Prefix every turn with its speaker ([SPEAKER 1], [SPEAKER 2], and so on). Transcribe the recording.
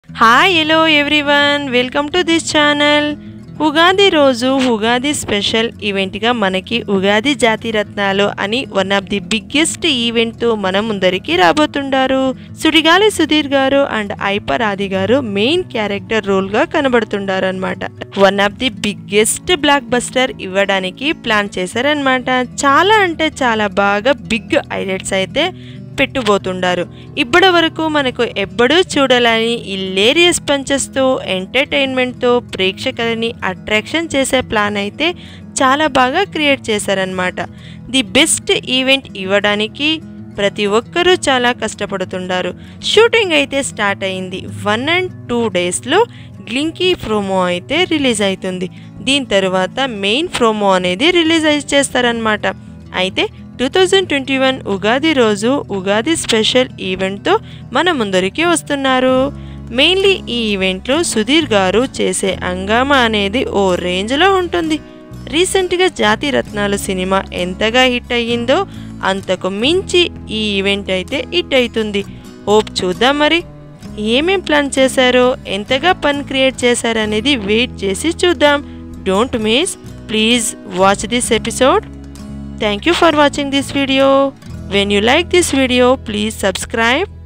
[SPEAKER 1] Hi hello everyone welcome to this channel Ugadi రోజు Ugadi special ఈవెంట్గా మనకి ఉగాది జాతి రత్నాలు అని వన్ ఆఫ్ ది బిగ్గెస్ట్ ఈవెంట్తో మన ముందరికి రాబోతుండారు సుడిగాలి సుధీర్ గారు అండ్ ఐపర్ ఆది గారు మెయిన్ క్యారెక్టర్ రోల్గా కనబడుతుండారు అనమాట one of the biggest blockbuster ఇవ్వడానికి ప్లాన్ చేశారనమాట చాలా అంటే చాలా బాగా బిగ్ హైలైట్స్ అయితే పెట్టుబోతుండారు ఇప్పటి వరకు మనకు ఎప్పుడూ చూడాలని ఇల్లేరియస్ పంచెస్తో ఎంటర్టైన్మెంట్తో ప్రేక్షకులని అట్రాక్షన్ చేసే ప్లాన్ అయితే చాలా బాగా క్రియేట్ చేశారనమాట ది బెస్ట్ ఈవెంట్ ఇవ్వడానికి ప్రతి ఒక్కరూ చాలా కష్టపడుతుండారు షూటింగ్ అయితే స్టార్ట్ అయింది వన్ అండ్ టూ డేస్లో గ్లింకీ ప్రోమో అయితే రిలీజ్ అవుతుంది దీని తర్వాత మెయిన్ ప్రోమో అనేది రిలీజ్ అయి చేస్తారనమాట అయితే two thousand twenty one Ugadi రోజు ఉగాది స్పెషల్ ఈవెంట్తో మన ముందరికి వస్తున్నారు మెయిన్లీ ఈ ఈవెంట్లో సుధీర్ గారు చేసే హంగామా అనేది ఓ రేంజ్లో ఉంటుంది రీసెంట్గా జాతి రత్నాలు సినిమా ఎంతగా హిట్ అయ్యిందో అంతకు మించి ఈ ఈవెంట్ అయితే హిట్ అవుతుంది హోప్ చూద్దాం మరి ఏమేం ప్లాన్ చేశారో ఎంతగా పన్ క్రియేట్ చేశారనేది వెయిట్ చేసి చూద్దాం don't miss please watch this episode Thank you for watching this video. When you like this video, please subscribe